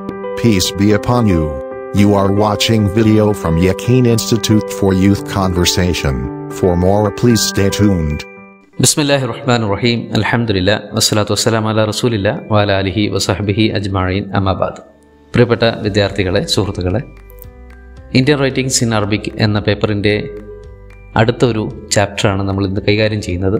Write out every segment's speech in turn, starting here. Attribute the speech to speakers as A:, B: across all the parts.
A: Peace be upon you. You are watching video from Yakin Institute for Youth Conversation. For more, please stay tuned.
B: ബിസ്മില്ലാഹി റഹ്മാൻ റഹീം അലഹമുല്ല വസ്സലാത്തു വസ്സലാം അല റസൂലില്ല വാല അലിഹി വസഹബിഹി അജ്മാഴീൻ അമാബാദ് പ്രിയപ്പെട്ട വിദ്യാർത്ഥികളെ സുഹൃത്തുക്കളെ ഇന്ത്യൻ റൈറ്റിംഗ്സ് ഇൻ അറബിക് എന്ന പേപ്പറിൻ്റെ അടുത്ത ഒരു ചാപ്റ്ററാണ് നമ്മൾ ഇന്ന് കൈകാര്യം ചെയ്യുന്നത്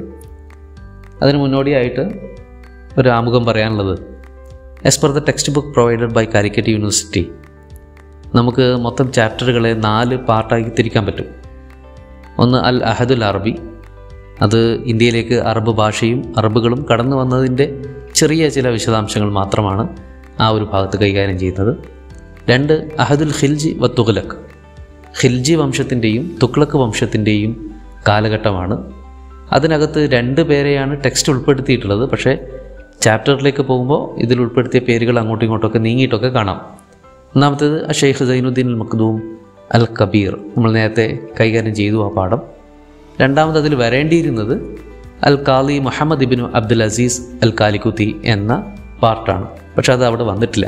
B: അതിന് മുന്നോടിയായിട്ട് ഒരു ആമുഖം പറയാനുള്ളത് as per the textbook provided by Calicut university നമുക്ക് മൊത്തം ചാപ്റ്ററുകളെ നാല് പാർട്ടാക്കി തിരിക്കാൻ പറ്റും ഒന്ന് അൽ അഹദുൽ അറബി അത് ഇന്ത്യയിലേക്ക് അറബ് ഭാഷയും അറബുകളും കടന്നു വന്നതിൻ്റെ ചെറിയ ചില വിശദാംശങ്ങൾ മാത്രമാണ് ആ ഒരു ഭാഗത്ത് കൈകാര്യം ചെയ്യുന്നത് രണ്ട് അഹദുൽ ഖിൽജി വ തുഗ്ലക് ഖിൽജി വംശത്തിൻ്റെയും തുഗ്ലക് വംശത്തിൻ്റെയും കാലഘട്ടമാണ് അതിനകത്ത് രണ്ട് പേരെയാണ് ടെക്സ്റ്റ് ഉൾപ്പെടുത്തിയിട്ടുള്ളത് പക്ഷേ ചാപ്റ്ററിലേക്ക് പോകുമ്പോൾ ഇതിൽ ഉൾപ്പെടുത്തിയ പേരുകൾ അങ്ങോട്ടും ഇങ്ങോട്ടൊക്കെ നീങ്ങിയിട്ടൊക്കെ കാണാം ഒന്നാമത്തേത് ഷെയ്ഖ് സൈനുദ്ദീൻ അൽ മഖ്ദൂം അൽ കബീർ നമ്മൾ നേരത്തെ കൈകാര്യം ചെയ്തു ആ പാഠം രണ്ടാമത് അതിൽ വരേണ്ടിയിരുന്നത് അൽ കാലി മുഹമ്മദ് ഇബിനു അബ്ദുൽ അസീസ് അൽ കാലിക്കുത്തി എന്ന പാർട്ടാണ് പക്ഷെ അത് അവിടെ വന്നിട്ടില്ല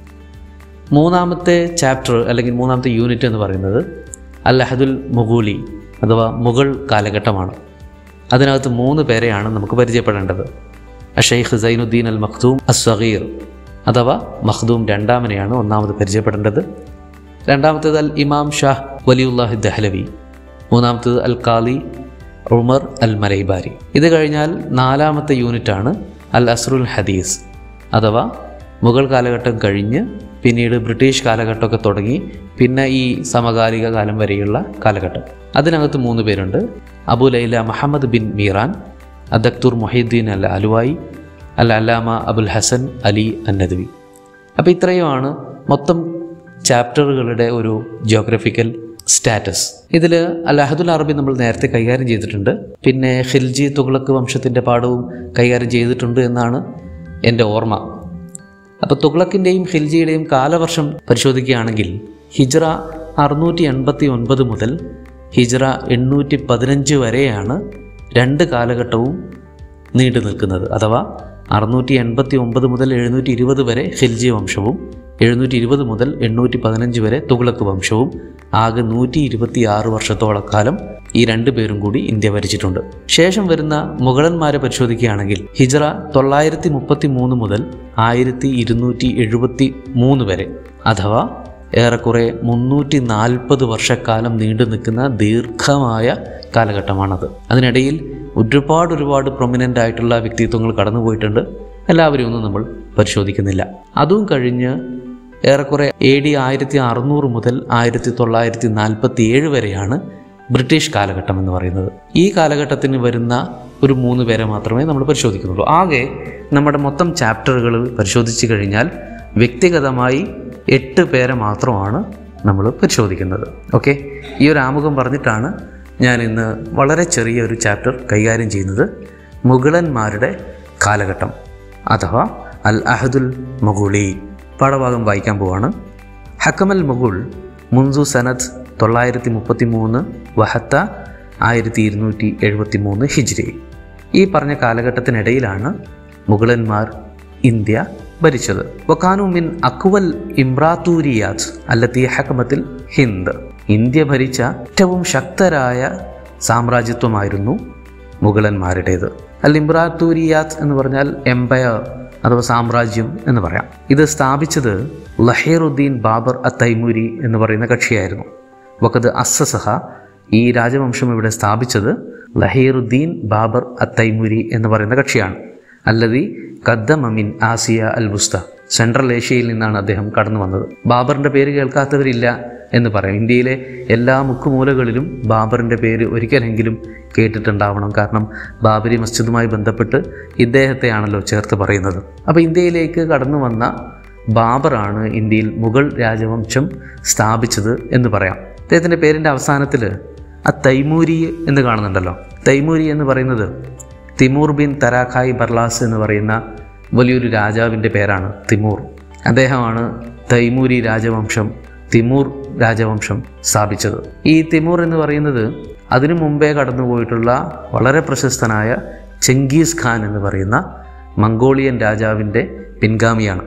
B: മൂന്നാമത്തെ ചാപ്റ്റർ അല്ലെങ്കിൽ മൂന്നാമത്തെ യൂണിറ്റ് എന്ന് പറയുന്നത് അൽ അഹദുൽ മുഗൂലി അഥവാ മുഗൾ കാലഘട്ടമാണ് അതിനകത്ത് മൂന്ന് പേരെയാണ് നമുക്ക് പരിചയപ്പെടേണ്ടത് ഷെയ്ഖ് സൈനുദ്ദീൻ അൽ മഖ്ദൂം അസ് സഗീർ അഥവാ മഖ്ദൂം രണ്ടാമനെയാണ് ഒന്നാമത് പരിചയപ്പെടേണ്ടത് രണ്ടാമത്തേത് അൽ ഇമാം ഷാഹ് വലിയുല്ലാഹി ദഹ്ലവി മൂന്നാമത്തേത് അൽ കാലി ഉമർ അൽ മലൈബാരി ഇത് കഴിഞ്ഞാൽ നാലാമത്തെ യൂണിറ്റാണ് അൽ അസ്രുൽ ഹദീസ് അഥവാ മുഗൾ കാലഘട്ടം കഴിഞ്ഞ് പിന്നീട് ബ്രിട്ടീഷ് കാലഘട്ടമൊക്കെ തുടങ്ങി പിന്നെ ഈ സമകാലിക കാലം വരെയുള്ള കാലഘട്ടം അതിനകത്ത് മൂന്ന് പേരുണ്ട് അബു ലൈല മുഹമ്മദ് ബിൻ മീറാൻ അദക്തുർ മൊഹീദ്ദീൻ അൽ അലുവായി അൽ അല്ലാമ അബുൽ ഹസൻ അലി അന്നദ്വി അപ്പോൾ ഇത്രയുമാണ് മൊത്തം ചാപ്റ്ററുകളുടെ ഒരു ജിയോഗ്രഫിക്കൽ സ്റ്റാറ്റസ് ഇതിൽ അൽ അഹദുൽ അറബി നമ്മൾ നേരത്തെ കൈകാര്യം ചെയ്തിട്ടുണ്ട് പിന്നെ ഖിൽജി തുഗ്ലക്ക് വംശത്തിൻ്റെ പാഠവും കൈകാര്യം ചെയ്തിട്ടുണ്ട് എന്നാണ് എൻ്റെ ഓർമ്മ അപ്പോൾ തുഗ്ലക്കിൻ്റെയും ഖിൽജിയുടെയും കാലവർഷം പരിശോധിക്കുകയാണെങ്കിൽ ഹിജ്റ അറുന്നൂറ്റി എൺപത്തി ഒൻപത് മുതൽ ഹിജ്റ എണ്ണൂറ്റി പതിനഞ്ച് വരെയാണ് രണ്ട് കാലഘട്ടവും നീണ്ടു നിൽക്കുന്നത് അഥവാ അറുന്നൂറ്റി എൺപത്തി ഒമ്പത് മുതൽ എഴുന്നൂറ്റി ഇരുപത് വരെ ഖിൽജി വംശവും എഴുന്നൂറ്റി ഇരുപത് മുതൽ എണ്ണൂറ്റി പതിനഞ്ച് വരെ തുഗ്ലക്ക് വംശവും ആകെ നൂറ്റി ഇരുപത്തി ആറ് വർഷത്തോളം കാലം ഈ രണ്ടു പേരും കൂടി ഇന്ത്യ ഭരിച്ചിട്ടുണ്ട് ശേഷം വരുന്ന മുഗളന്മാരെ പരിശോധിക്കുകയാണെങ്കിൽ ഹിജ്റ തൊള്ളായിരത്തി മുപ്പത്തി മൂന്ന് മുതൽ ആയിരത്തി ഇരുന്നൂറ്റി എഴുപത്തി മൂന്ന് വരെ അഥവാ ഏറെക്കുറെ മുന്നൂറ്റി നാൽപ്പത് വർഷക്കാലം നീണ്ടു നിൽക്കുന്ന ദീർഘമായ കാലഘട്ടമാണത് അതിനിടയിൽ ഒരുപാട് ഒരുപാട് പ്രൊമിനൻ്റ് ആയിട്ടുള്ള വ്യക്തിത്വങ്ങൾ കടന്നുപോയിട്ടുണ്ട് എല്ലാവരെയും ഒന്നും നമ്മൾ പരിശോധിക്കുന്നില്ല അതും കഴിഞ്ഞ് ഏറെക്കുറെ എ ഡി ആയിരത്തി അറുന്നൂറ് മുതൽ ആയിരത്തി തൊള്ളായിരത്തി നാൽപ്പത്തി ഏഴ് വരെയാണ് ബ്രിട്ടീഷ് കാലഘട്ടം എന്ന് പറയുന്നത് ഈ കാലഘട്ടത്തിന് വരുന്ന ഒരു മൂന്ന് പേരെ മാത്രമേ നമ്മൾ പരിശോധിക്കുന്നുള്ളൂ ആകെ നമ്മുടെ മൊത്തം ചാപ്റ്ററുകൾ പരിശോധിച്ച് കഴിഞ്ഞാൽ വ്യക്തിഗതമായി എട്ട് പേരെ മാത്രമാണ് നമ്മൾ പരിശോധിക്കുന്നത് ഓക്കെ ഈ ഒരു ആമുഖം പറഞ്ഞിട്ടാണ് ഞാൻ ഇന്ന് വളരെ ചെറിയ ഒരു ചാപ്റ്റർ കൈകാര്യം ചെയ്യുന്നത് മുഗളന്മാരുടെ കാലഘട്ടം അഥവാ അൽ അഹദുൽ മഗുളി പാഠഭാഗം വായിക്കാൻ പോവാണ് ഹക്കമൽ മുഗുൾ മുൻസു സനത് തൊള്ളായിരത്തി മുപ്പത്തി മൂന്ന് വഹത്ത ആയിരത്തി ഇരുന്നൂറ്റി എഴുപത്തി മൂന്ന് ഹിജ്രി ഈ പറഞ്ഞ കാലഘട്ടത്തിനിടയിലാണ് മുഗളന്മാർ ഇന്ത്യ ഭരിച്ചത് വക്കാനു മിൻ അക്വൽ ഇമ്രാത്തൂരിയാത്ത് അല്ലത്തി ഹക്കമത്തിൽ ഹിന്ദ് ഇന്ത്യ ഭരിച്ച ഏറ്റവും ശക്തരായ സാമ്രാജ്യത്വമായിരുന്നു മുഗളന്മാരുടേത് അൽ ഇമ്രാത്തൂരിയാത്ത് എന്ന് പറഞ്ഞാൽ എംപയർ അഥവാ സാമ്രാജ്യം എന്ന് പറയാം ഇത് സ്ഥാപിച്ചത് ലഹീറുദ്ദീൻ ബാബർ അ തൈമൂരി എന്ന് പറയുന്ന കക്ഷിയായിരുന്നു വക്കത് അസ്സസഹ ഈ രാജവംശം ഇവിടെ സ്ഥാപിച്ചത് ലഹീറുദ്ദീൻ ബാബർ അ തൈമൂരി എന്ന് പറയുന്ന കക്ഷിയാണ് അല്ലതി കദ്ദമമിൻ ആസിയ അൽ ബുസ്ത സെൻട്രൽ ഏഷ്യയിൽ നിന്നാണ് അദ്ദേഹം കടന്നു വന്നത് ബാബറിൻ്റെ പേര് കേൾക്കാത്തവരില്ല എന്ന് പറയാം ഇന്ത്യയിലെ എല്ലാ മുക്കുമൂലകളിലും ബാബറിൻ്റെ പേര് ഒരിക്കലെങ്കിലും കേട്ടിട്ടുണ്ടാവണം കാരണം ബാബരി മസ്ജിദുമായി ബന്ധപ്പെട്ട് ഇദ്ദേഹത്തെയാണല്ലോ ചേർത്ത് പറയുന്നത് അപ്പോൾ ഇന്ത്യയിലേക്ക് കടന്നു വന്ന ബാബറാണ് ഇന്ത്യയിൽ മുഗൾ രാജവംശം സ്ഥാപിച്ചത് എന്ന് പറയാം അദ്ദേഹത്തിൻ്റെ പേരിൻ്റെ അവസാനത്തിൽ ആ തൈമൂരി എന്ന് കാണുന്നുണ്ടല്ലോ തൈമൂരി എന്ന് പറയുന്നത് തിമൂർ ബിൻ തരാഖായ് ബർലാസ് എന്ന് പറയുന്ന വലിയൊരു രാജാവിൻ്റെ പേരാണ് തിമൂർ അദ്ദേഹമാണ് തൈമൂരി രാജവംശം തിമൂർ രാജവംശം സ്ഥാപിച്ചത് ഈ തിമൂർ എന്ന് പറയുന്നത് അതിനു മുമ്പേ കടന്നുപോയിട്ടുള്ള വളരെ പ്രശസ്തനായ ചെങ്കീസ് ഖാൻ എന്ന് പറയുന്ന മംഗോളിയൻ രാജാവിൻ്റെ പിൻഗാമിയാണ്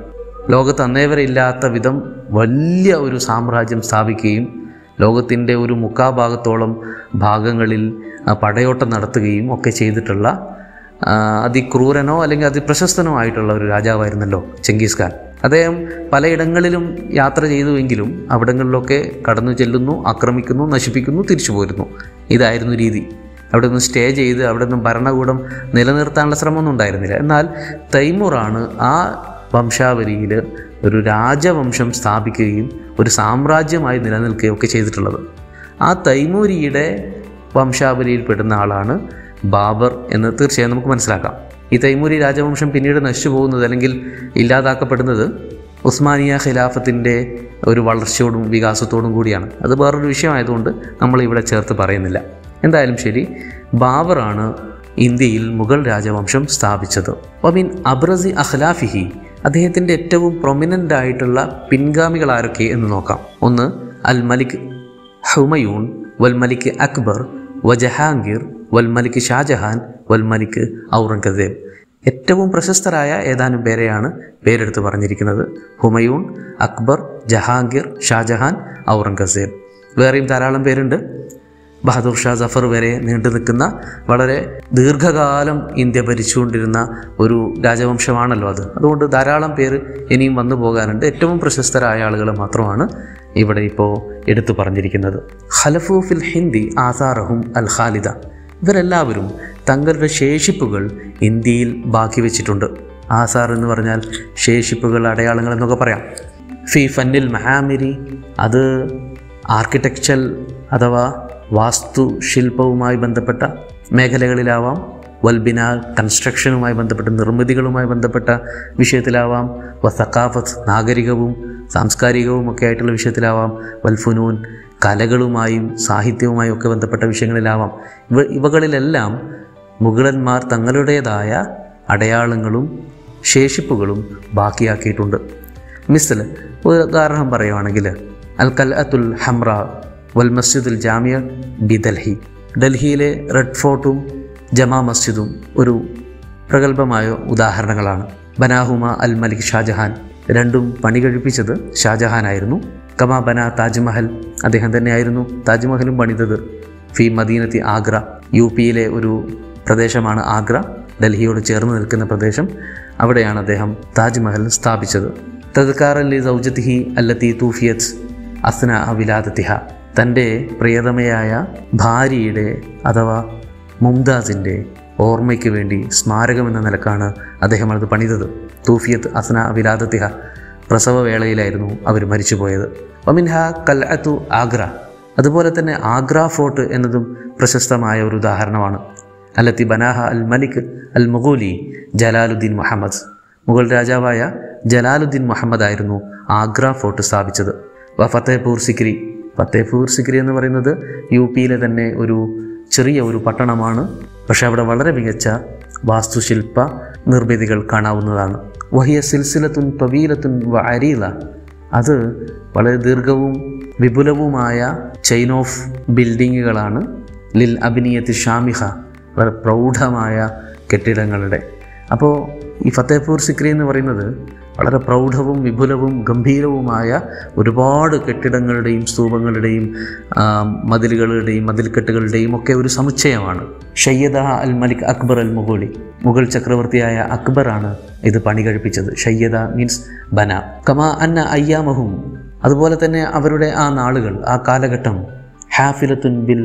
B: ലോകത്ത് അന്നേ വരെ ഇല്ലാത്ത വിധം വലിയ ഒരു സാമ്രാജ്യം സ്ഥാപിക്കുകയും ലോകത്തിൻ്റെ ഒരു മുക്കാഭാഗത്തോളം ഭാഗങ്ങളിൽ ആ, പടയോട്ടം നടത്തുകയും ഒക്കെ ചെയ്തിട്ടുള്ള ആ, അതിക്രൂരനോ അല്ലെങ്കിൽ അതിപ്രശസ്തനോ ആയിട്ടുള്ള ഒരു രാജാവായിരുന്നല്ലോ ചെങ്കീസ് ഖാൻ അദ്ദേഹം പലയിടങ്ങളിലും യാത്ര ചെയ്തുവെങ്കിലും അവിടങ്ങളിലൊക്കെ കടന്നു ചെല്ലുന്നു ആക്രമിക്കുന്നു നശിപ്പിക്കുന്നു തിരിച്ചു പോരുന്നു ഇതായിരുന്നു രീതി അവിടെ നിന്ന് സ്റ്റേ ചെയ്ത് അവിടെ നിന്ന് ഭരണകൂടം നിലനിർത്താനുള്ള ശ്രമമൊന്നും ഉണ്ടായിരുന്നില്ല എന്നാൽ തൈമൂറാണ് ആ വംശാവലിയിൽ ഒരു രാജവംശം സ്ഥാപിക്കുകയും ഒരു സാമ്രാജ്യമായി നിലനിൽക്കുകയും ഒക്കെ ചെയ്തിട്ടുള്ളത് ആ തൈമൂരിയുടെ വംശാവലിയിൽ പെടുന്ന ആളാണ് ബാബർ എന്ന് തീർച്ചയായും നമുക്ക് മനസ്സിലാക്കാം ഈ തൈമൂരി രാജവംശം പിന്നീട് നശിച്ചു പോകുന്നത് അല്ലെങ്കിൽ ഇല്ലാതാക്കപ്പെടുന്നത് ഉസ്മാനിയ ഖിലാഫത്തിൻ്റെ ഒരു വളർച്ചയോടും വികാസത്തോടും കൂടിയാണ് അത് വേറൊരു വിഷയമായതുകൊണ്ട് നമ്മൾ ഇവിടെ ചേർത്ത് പറയുന്നില്ല എന്തായാലും ശരി ബാബറാണ് ഇന്ത്യയിൽ മുഗൾ രാജവംശം സ്ഥാപിച്ചത് ഒമിൻ അബ്രസി അഖ്ലാഫിഹി അദ്ദേഹത്തിൻ്റെ ഏറ്റവും പ്രൊമിനൻ്റ് ആയിട്ടുള്ള പിൻഗാമികൾ ആരൊക്കെ എന്ന് നോക്കാം ഒന്ന് അൽ മലിക് ഹുമയൂൺ വൽ മലിക് അക്ബർ വ ജഹാംഗീർ വൽ മലിക് ഷാജഹാൻ വൽ മലിക് ഔറംഗസേബ് ഏറ്റവും പ്രശസ്തരായ ഏതാനും പേരെയാണ് പേരെടുത്ത് പറഞ്ഞിരിക്കുന്നത് ഹുമയൂൺ അക്ബർ ജഹാംഗീർ ഷാജഹാൻ ഔറംഗസേബ് വേറെയും ധാരാളം പേരുണ്ട് ബഹദൂർ ഷാ സഫർ വരെ നീണ്ടു നിൽക്കുന്ന വളരെ ദീർഘകാലം ഇന്ത്യ ഭരിച്ചുകൊണ്ടിരുന്ന ഒരു രാജവംശമാണല്ലോ അത് അതുകൊണ്ട് ധാരാളം പേര് ഇനിയും വന്നു പോകാനുണ്ട് ഏറ്റവും പ്രശസ്തരായ ആളുകൾ മാത്രമാണ് ഇവിടെ ഇപ്പോൾ എടുത്തു പറഞ്ഞിരിക്കുന്നത് ഖലഫു ഫിൽ ഹിന്ദി ആസാറഹും അൽ ഖാലിദ ഇവരെല്ലാവരും തങ്ങളുടെ ശേഷിപ്പുകൾ ഇന്ത്യയിൽ ബാക്കി വെച്ചിട്ടുണ്ട് ആസാർ എന്ന് പറഞ്ഞാൽ ശേഷിപ്പുകൾ അടയാളങ്ങൾ എന്നൊക്കെ പറയാം ഫി ഫന്നിൽ മഹാമിരി അത് ആർക്കിടെക്ചർ അഥവാ വാസ്തു ശില്പവുമായി ബന്ധപ്പെട്ട മേഖലകളിലാവാം വൽബിന കൺസ്ട്രക്ഷനുമായി ബന്ധപ്പെട്ട നിർമ്മിതികളുമായി ബന്ധപ്പെട്ട വിഷയത്തിലാവാം വ സക്കാഫത്ത് നാഗരികവും സാംസ്കാരികവും ഒക്കെ ആയിട്ടുള്ള വിഷയത്തിലാവാം വൽഫുനൂൻ കലകളുമായും സാഹിത്യവുമായും ഒക്കെ ബന്ധപ്പെട്ട വിഷയങ്ങളിലാവാം ഇവ ഇവകളിലെല്ലാം മുഗളന്മാർ തങ്ങളുടേതായ അടയാളങ്ങളും ശേഷിപ്പുകളും ബാക്കിയാക്കിയിട്ടുണ്ട് മിസൽ ഒരു ഉദാഹരണം പറയുവാണെങ്കിൽ അൽ കൽ അത്തുൽ ഹംറ വൽ മസ്ജിദുൽ ജാമിയ ബി ഡൽഹി ഡൽഹിയിലെ റെഡ് ഫോർട്ടും ജമാ മസ്ജിദും ഒരു പ്രഗത്ഭമായ ഉദാഹരണങ്ങളാണ് ബനാഹുമ അൽ മലിക് ഷാജഹാൻ രണ്ടും പണി കഴിപ്പിച്ചത് ഷാജഹാനായിരുന്നു കമാ ബന താജ്മഹൽ അദ്ദേഹം തന്നെയായിരുന്നു താജ്മഹലും പണിതത് ഫി മദീനത്തി ആഗ്ര യു പിയിലെ ഒരു പ്രദേശമാണ് ആഗ്ര ഡൽഹിയോട് ചേർന്ന് നിൽക്കുന്ന പ്രദേശം അവിടെയാണ് അദ്ദേഹം താജ്മഹൽ സ്ഥാപിച്ചത് തദ്ക്കാറല്ലി സൗജത്തിഹി അല്ലത്തി തൂഫിയത്ത് അസ്ന അവിലാദത്തിഹ തൻ്റെ പ്രിയതമയായ ഭാര്യയുടെ അഥവാ മുംതാസിൻ്റെ ഓർമ്മയ്ക്ക് വേണ്ടി സ്മാരകം എന്ന നിലക്കാണ് അദ്ദേഹം അത് പണിതത് തൂഫിയത്ത് അസ്ന അവിലാദത്തിഹ പ്രസവവേളയിലായിരുന്നു അവർ മരിച്ചുപോയത് ഒമിൻഹ കൽ അത്തു ആഗ്ര അതുപോലെ തന്നെ ആഗ്ര ഫോർട്ട് എന്നതും പ്രശസ്തമായ ഒരു ഉദാഹരണമാണ് അല്ലത്തി ബനാഹ അൽ മലിക് അൽ മുഗൂലി ജലാലുദ്ദീൻ മുഹമ്മദ് മുഗൾ രാജാവായ ജലാലുദ്ദീൻ മുഹമ്മദ് ആയിരുന്നു ആഗ്ര ഫോർട്ട് സ്ഥാപിച്ചത് വ ഫത്തേപൂർ സിക്രി ഫത്തേപൂർ സിക്രി എന്ന് പറയുന്നത് യു പിയിലെ തന്നെ ഒരു ചെറിയ ഒരു പട്ടണമാണ് പക്ഷേ അവിടെ വളരെ മികച്ച വാസ്തുശില്പ നിർമ്മിതികൾ കാണാവുന്നതാണ് വഹിയ സിൽസിലത്തുൻ തവീലത്തുൻ വ അരീല അത് വളരെ ദീർഘവും വിപുലവുമായ ചെയിൻ ഓഫ് ബിൽഡിങ്ങുകളാണ് ലിൽ അഭിനയത്തി ഷാമിഹ വളരെ പ്രൗഢമായ കെട്ടിടങ്ങളുടെ അപ്പോൾ ഈ ഫത്തേപൂർ സിക്രി എന്ന് പറയുന്നത് വളരെ പ്രൗഢവും വിപുലവും ഗംഭീരവുമായ ഒരുപാട് കെട്ടിടങ്ങളുടെയും സ്തൂപങ്ങളുടെയും ആ, മതിലുകളുടെയും മതിൽക്കെട്ടുകളുടെയും ഒക്കെ ഒരു സമുച്ചയമാണ് ഷയ്യദ അൽ മലിക് അക്ബർ അൽ മുഗോളി മുഗൾ ചക്രവർത്തിയായ അക്ബറാണ് ഇത് പണി കഴിപ്പിച്ചത് ഷയ്യദ മീൻസ് ബന കമാ അന്ന അയ്യാമഹും അതുപോലെ തന്നെ അവരുടെ ആ നാളുകൾ ആ കാലഘട്ടം ഹാഫിലത്തുൻ ബിൽ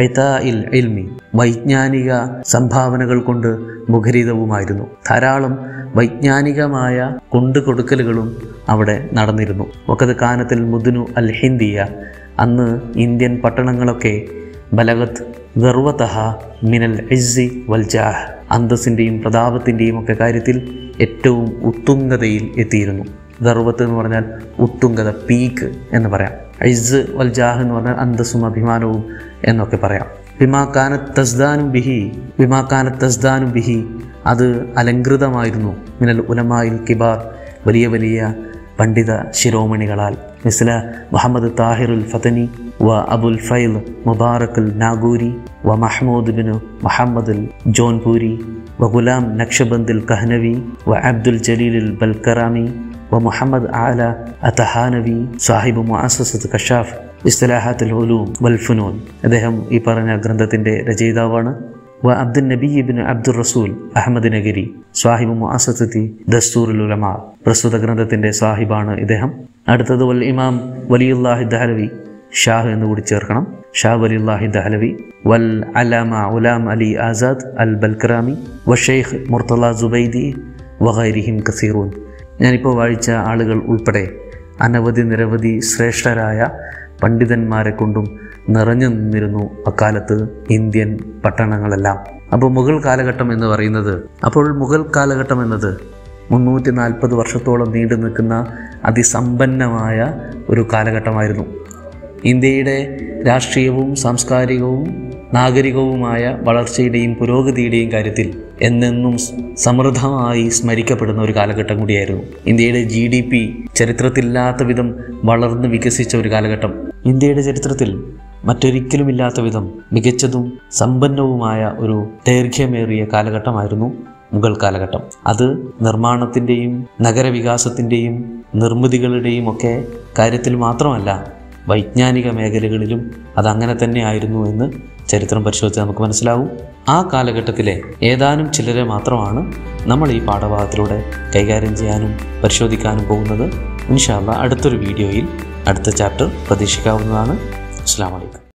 B: ഇൽ ഇൽമി വൈജ്ഞാനിക സംഭാവനകൾ കൊണ്ട് മുഖരിതവുമായിരുന്നു ധാരാളം വൈജ്ഞാനികമായ കൊണ്ടുകൊടുക്കലുകളും അവിടെ നടന്നിരുന്നു ഒക്കത് കാനത്തിൽ മുദ്നു അൽ ഹിന്ദിയ അന്ന് ഇന്ത്യൻ പട്ടണങ്ങളൊക്കെ ബലഗത്ത് ഗർവതഹ മിനൽ ഇസ്സി വൽജാഹ് അന്തസ്സിൻ്റെയും പ്രതാപത്തിൻ്റെയും ഒക്കെ കാര്യത്തിൽ ഏറ്റവും ഉത്തുംഗതയിൽ എത്തിയിരുന്നു ഗർവത്ത് എന്ന് പറഞ്ഞാൽ ഉത്തുംഗത പീക്ക് എന്ന് പറയാം ഐസ് വൽ ജാഹ് എന്ന് പറഞ്ഞാൽ അന്തസ്സും അഭിമാനവും എന്നൊക്കെ പറയാം വിമാക്കാനത്ത് തസ്ദാനും ബിഹി വിമാക്കാനത്ത് തസ്ദാനും ബിഹി അത് അലങ്കൃതമായിരുന്നു മിനൽ ഉലമായിൽ കിബാർ വലിയ വലിയ പണ്ഡിത ശിരോമണികളാൽ മിസ്ല മുഹമ്മദ് താഹിറുൽ ഫതനി വ അബുൽ ഫൈൽ മുബാറക്കുൽ നാഗൂരി വ മഹ്മൂദ് ബിൻ മുഹമ്മദുൽ ജോൻപൂരി വ ഗുലാം നക്ഷബന്ദിൽ കഹ്നവി വ അബ്ദുൽ ജലീലുൽ ബൽക്കറാമി ومحمد أعلى التهانوي صاحب مؤسسة كشاف ഇസ്തലാഹാത്ത് ഉലൂം വൽ ഫുനൂൻ അദ്ദേഹം ഈ പറഞ്ഞ ഗ്രന്ഥത്തിൻ്റെ രചയിതാവാണ് വ അബ്ദുൽ നബി ഇബിൻ അബ്ദുൽ റസൂൽ അഹമ്മദ് നഗരി സ്വാഹിബ് മുഅസസത്തി ദസ്തൂറുൽ ഉലമ പ്രസ്തുത ഗ്രന്ഥത്തിൻ്റെ സാഹിബാണ് ഇദ്ദേഹം അടുത്തത് വൽ ഇമാം വലിയുല്ലാഹി ദഹലവി ഷാഹ് എന്ന് കൂടി ചേർക്കണം ഷാ വലിയുല്ലാഹി ദഹലവി വൽ അലാമ ഉലാം അലി ആസാദ് അൽ ബൽക്കറാമി വഷെയ്ഖ് മുർത്തല ജുബൈദി വഗൈരിഹിം കസീറൂൻ ഞാനിപ്പോൾ വായിച്ച ആളുകൾ ഉൾപ്പെടെ അനവധി നിരവധി ശ്രേഷ്ഠരായ പണ്ഡിതന്മാരെ കൊണ്ടും നിറഞ്ഞു നിന്നിരുന്നു അക്കാലത്ത് ഇന്ത്യൻ പട്ടണങ്ങളെല്ലാം അപ്പോൾ മുഗൾ കാലഘട്ടം എന്ന് പറയുന്നത് അപ്പോൾ മുഗൾ കാലഘട്ടം എന്നത് മുന്നൂറ്റി നാൽപ്പത് വർഷത്തോളം നീണ്ടു നിൽക്കുന്ന അതിസമ്പന്നമായ ഒരു കാലഘട്ടമായിരുന്നു ഇന്ത്യയുടെ രാഷ്ട്രീയവും സാംസ്കാരികവും നാഗരികവുമായ വളർച്ചയുടെയും പുരോഗതിയുടെയും കാര്യത്തിൽ എന്നെന്നും സമൃദ്ധമായി സ്മരിക്കപ്പെടുന്ന ഒരു കാലഘട്ടം കൂടിയായിരുന്നു ഇന്ത്യയുടെ ജി ഡി പി ചരിത്രത്തിലില്ലാത്ത വിധം വളർന്ന് വികസിച്ച ഒരു കാലഘട്ടം ഇന്ത്യയുടെ ചരിത്രത്തിൽ മറ്റൊരിക്കലുമില്ലാത്ത വിധം മികച്ചതും സമ്പന്നവുമായ ഒരു ദൈർഘ്യമേറിയ കാലഘട്ടമായിരുന്നു മുഗൾ കാലഘട്ടം അത് നിർമ്മാണത്തിൻ്റെയും നഗരവികാസത്തിൻ്റെയും നിർമ്മിതികളുടെയും ഒക്കെ കാര്യത്തിൽ മാത്രമല്ല വൈജ്ഞാനിക മേഖലകളിലും അതങ്ങനെ തന്നെ ആയിരുന്നു എന്ന് ചരിത്രം പരിശോധിച്ച് നമുക്ക് മനസ്സിലാവും ആ കാലഘട്ടത്തിലെ ഏതാനും ചിലരെ മാത്രമാണ് നമ്മൾ ഈ പാഠഭാഗത്തിലൂടെ കൈകാര്യം ചെയ്യാനും പരിശോധിക്കാനും പോകുന്നത് ഇൻഷാല്ല അടുത്തൊരു വീഡിയോയിൽ അടുത്ത ചാപ്റ്റർ പ്രതീക്ഷിക്കാവുന്നതാണ് അസ്സാം വലൈക്കും